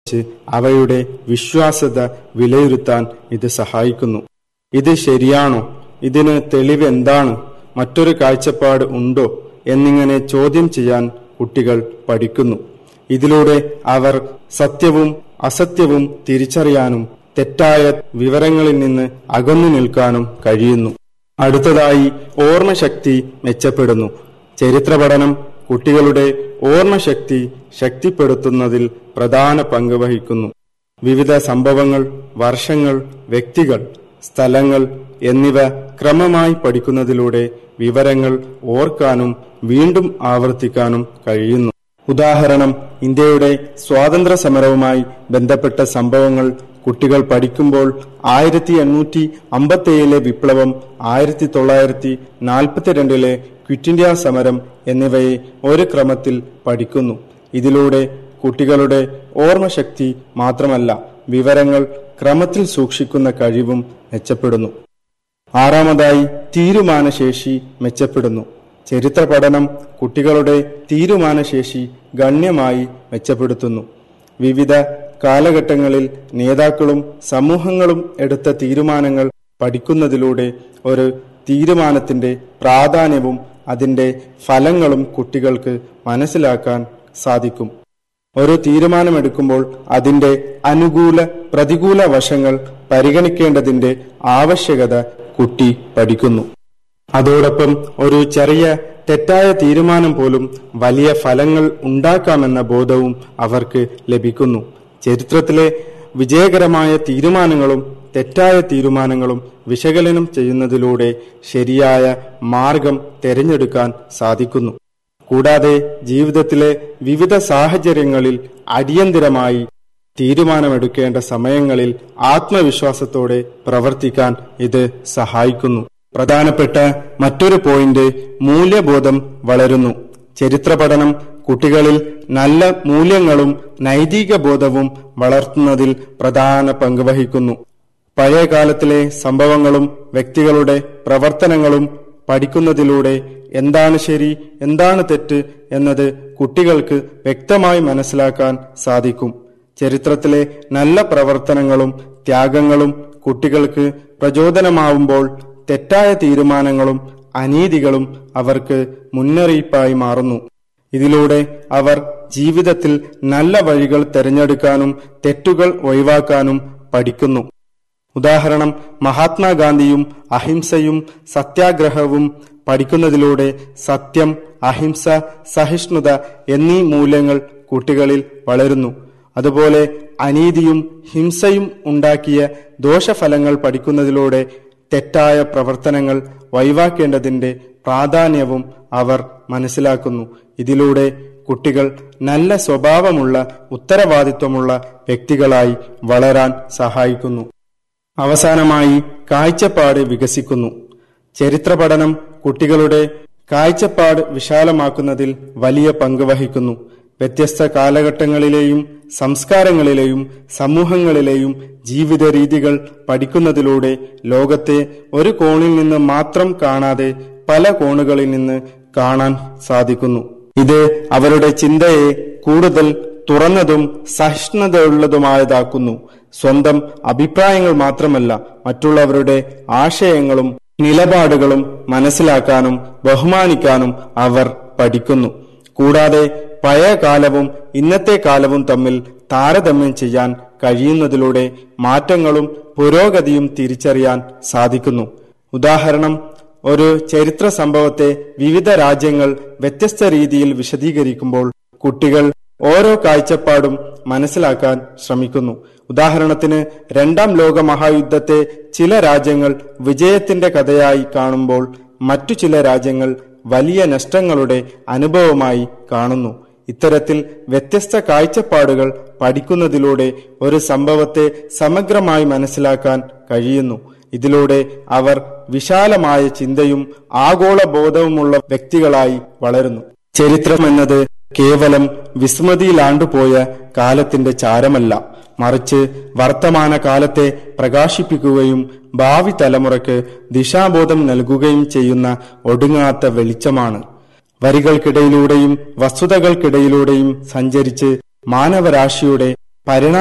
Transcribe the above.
അവയുടെ വിശ്വാസ്യത വിലയിരുത്താൻ ഇത് സഹായിക്കുന്നു ഇത് ശരിയാണോ ഇതിന് തെളിവ് എന്താണ് മറ്റൊരു കാഴ്ചപ്പാട് ഉണ്ടോ എന്നിങ്ങനെ ചോദ്യം ചെയ്യാൻ കുട്ടികൾ പഠിക്കുന്നു ഇതിലൂടെ അവർ സത്യവും അസത്യവും തിരിച്ചറിയാനും തെറ്റായ വിവരങ്ങളിൽ നിന്ന് അകന്നു നിൽക്കാനും കഴിയുന്നു അടുത്തതായി ഓർമ്മശക്തി മെച്ചപ്പെടുന്നു ചരിത്ര പഠനം കുട്ടികളുടെ ഓർമ്മശക്തി ശക്തിപ്പെടുത്തുന്നതിൽ പ്രധാന പങ്ക് വഹിക്കുന്നു വിവിധ സംഭവങ്ങൾ വർഷങ്ങൾ വ്യക്തികൾ സ്ഥലങ്ങൾ എന്നിവ ക്രമമായി പഠിക്കുന്നതിലൂടെ വിവരങ്ങൾ ഓർക്കാനും വീണ്ടും ആവർത്തിക്കാനും കഴിയുന്നു ഉദാഹരണം ഇന്ത്യയുടെ സ്വാതന്ത്ര്യ സമരവുമായി ബന്ധപ്പെട്ട സംഭവങ്ങൾ കുട്ടികൾ പഠിക്കുമ്പോൾ ആയിരത്തി എണ്ണൂറ്റി അമ്പത്തേഴിലെ വിപ്ലവം ആയിരത്തി തൊള്ളായിരത്തി നാൽപ്പത്തിരണ്ടിലെ ക്വിറ്റ് ഇന്ത്യ സമരം എന്നിവയെ ഒരു ക്രമത്തിൽ പഠിക്കുന്നു ഇതിലൂടെ കുട്ടികളുടെ ഓർമ്മശക്തി മാത്രമല്ല വിവരങ്ങൾ ക്രമത്തിൽ സൂക്ഷിക്കുന്ന കഴിവും മെച്ചപ്പെടുന്നു ആറാമതായി തീരുമാനശേഷി മെച്ചപ്പെടുന്നു ചരിത്ര പഠനം കുട്ടികളുടെ തീരുമാനശേഷി ഗണ്യമായി മെച്ചപ്പെടുത്തുന്നു വിവിധ കാലഘട്ടങ്ങളിൽ നേതാക്കളും സമൂഹങ്ങളും എടുത്ത തീരുമാനങ്ങൾ പഠിക്കുന്നതിലൂടെ ഒരു തീരുമാനത്തിന്റെ പ്രാധാന്യവും അതിന്റെ ഫലങ്ങളും കുട്ടികൾക്ക് മനസ്സിലാക്കാൻ സാധിക്കും ഒരു തീരുമാനമെടുക്കുമ്പോൾ അതിന്റെ അനുകൂല പ്രതികൂല വശങ്ങൾ പരിഗണിക്കേണ്ടതിന്റെ ആവശ്യകത കുട്ടി പഠിക്കുന്നു അതോടൊപ്പം ഒരു ചെറിയ തെറ്റായ തീരുമാനം പോലും വലിയ ഫലങ്ങൾ ഉണ്ടാക്കാമെന്ന ബോധവും അവർക്ക് ലഭിക്കുന്നു ചരിത്രത്തിലെ വിജയകരമായ തീരുമാനങ്ങളും തെറ്റായ തീരുമാനങ്ങളും വിശകലനം ചെയ്യുന്നതിലൂടെ ശരിയായ മാർഗം തിരഞ്ഞെടുക്കാൻ സാധിക്കുന്നു കൂടാതെ ജീവിതത്തിലെ വിവിധ സാഹചര്യങ്ങളിൽ അടിയന്തിരമായി തീരുമാനമെടുക്കേണ്ട സമയങ്ങളിൽ ആത്മവിശ്വാസത്തോടെ പ്രവർത്തിക്കാൻ ഇത് സഹായിക്കുന്നു പ്രധാനപ്പെട്ട മറ്റൊരു പോയിന്റ് മൂല്യബോധം വളരുന്നു ചരിത്ര പഠനം കുട്ടികളിൽ നല്ല മൂല്യങ്ങളും നൈതിക ബോധവും വളർത്തുന്നതിൽ പ്രധാന പങ്ക് വഹിക്കുന്നു പഴയ കാലത്തിലെ സംഭവങ്ങളും വ്യക്തികളുടെ പ്രവർത്തനങ്ങളും പഠിക്കുന്നതിലൂടെ എന്താണ് ശരി എന്താണ് തെറ്റ് എന്നത് കുട്ടികൾക്ക് വ്യക്തമായി മനസ്സിലാക്കാൻ സാധിക്കും ചരിത്രത്തിലെ നല്ല പ്രവർത്തനങ്ങളും ത്യാഗങ്ങളും കുട്ടികൾക്ക് പ്രചോദനമാവുമ്പോൾ തെറ്റായ തീരുമാനങ്ങളും അനീതികളും അവർക്ക് മുന്നറിയിപ്പായി മാറുന്നു ഇതിലൂടെ അവർ ജീവിതത്തിൽ നല്ല വഴികൾ തിരഞ്ഞെടുക്കാനും തെറ്റുകൾ ഒഴിവാക്കാനും പഠിക്കുന്നു ഉദാഹരണം മഹാത്മാഗാന്ധിയും അഹിംസയും സത്യാഗ്രഹവും പഠിക്കുന്നതിലൂടെ സത്യം അഹിംസ സഹിഷ്ണുത എന്നീ മൂല്യങ്ങൾ കുട്ടികളിൽ വളരുന്നു അതുപോലെ അനീതിയും ഹിംസയും ഉണ്ടാക്കിയ ദോഷഫലങ്ങൾ പഠിക്കുന്നതിലൂടെ തെറ്റായ പ്രവർത്തനങ്ങൾ ഒഴിവാക്കേണ്ടതിന്റെ പ്രാധാന്യവും അവർ മനസ്സിലാക്കുന്നു ഇതിലൂടെ കുട്ടികൾ നല്ല സ്വഭാവമുള്ള ഉത്തരവാദിത്വമുള്ള വ്യക്തികളായി വളരാൻ സഹായിക്കുന്നു അവസാനമായി കാഴ്ചപ്പാട് വികസിക്കുന്നു ചരിത്ര പഠനം കുട്ടികളുടെ കാഴ്ചപ്പാട് വിശാലമാക്കുന്നതിൽ വലിയ പങ്ക് വഹിക്കുന്നു വ്യത്യസ്ത കാലഘട്ടങ്ങളിലെയും സംസ്കാരങ്ങളിലെയും സമൂഹങ്ങളിലെയും ജീവിത രീതികൾ പഠിക്കുന്നതിലൂടെ ലോകത്തെ ഒരു കോണിൽ നിന്ന് മാത്രം കാണാതെ പല കോണുകളിൽ നിന്ന് കാണാൻ സാധിക്കുന്നു ഇത് അവരുടെ ചിന്തയെ കൂടുതൽ തുറന്നതും സഹിഷ്ണുതയുള്ളതുമായതാക്കുന്നു സ്വന്തം അഭിപ്രായങ്ങൾ മാത്രമല്ല മറ്റുള്ളവരുടെ ആശയങ്ങളും നിലപാടുകളും മനസ്സിലാക്കാനും ബഹുമാനിക്കാനും അവർ പഠിക്കുന്നു കൂടാതെ പഴയ കാലവും ഇന്നത്തെ കാലവും തമ്മിൽ താരതമ്യം ചെയ്യാൻ കഴിയുന്നതിലൂടെ മാറ്റങ്ങളും പുരോഗതിയും തിരിച്ചറിയാൻ സാധിക്കുന്നു ഉദാഹരണം ഒരു ചരിത്ര സംഭവത്തെ വിവിധ രാജ്യങ്ങൾ വ്യത്യസ്ത രീതിയിൽ വിശദീകരിക്കുമ്പോൾ കുട്ടികൾ ഓരോ കാഴ്ചപ്പാടും മനസ്സിലാക്കാൻ ശ്രമിക്കുന്നു ഉദാഹരണത്തിന് രണ്ടാം ലോക മഹായുദ്ധത്തെ ചില രാജ്യങ്ങൾ വിജയത്തിന്റെ കഥയായി കാണുമ്പോൾ മറ്റു ചില രാജ്യങ്ങൾ വലിയ നഷ്ടങ്ങളുടെ അനുഭവമായി കാണുന്നു ഇത്തരത്തിൽ വ്യത്യസ്ത കാഴ്ചപ്പാടുകൾ പഠിക്കുന്നതിലൂടെ ഒരു സംഭവത്തെ സമഗ്രമായി മനസ്സിലാക്കാൻ കഴിയുന്നു ഇതിലൂടെ അവർ വിശാലമായ ചിന്തയും ആഗോള ബോധവുമുള്ള വ്യക്തികളായി വളരുന്നു ചരിത്രം എന്നത് കേവലം വിസ്മൃതിയിലാണ്ടുപോയ കാലത്തിന്റെ ചാരമല്ല മറിച്ച് വർത്തമാന കാലത്തെ പ്രകാശിപ്പിക്കുകയും ഭാവി തലമുറയ്ക്ക് ദിശാബോധം നൽകുകയും ചെയ്യുന്ന ഒടുങ്ങാത്ത വെളിച്ചമാണ് വരികൾക്കിടയിലൂടെയും വസ്തുതകൾക്കിടയിലൂടെയും സഞ്ചരിച്ച് മാനവരാശിയുടെ പരിണാമ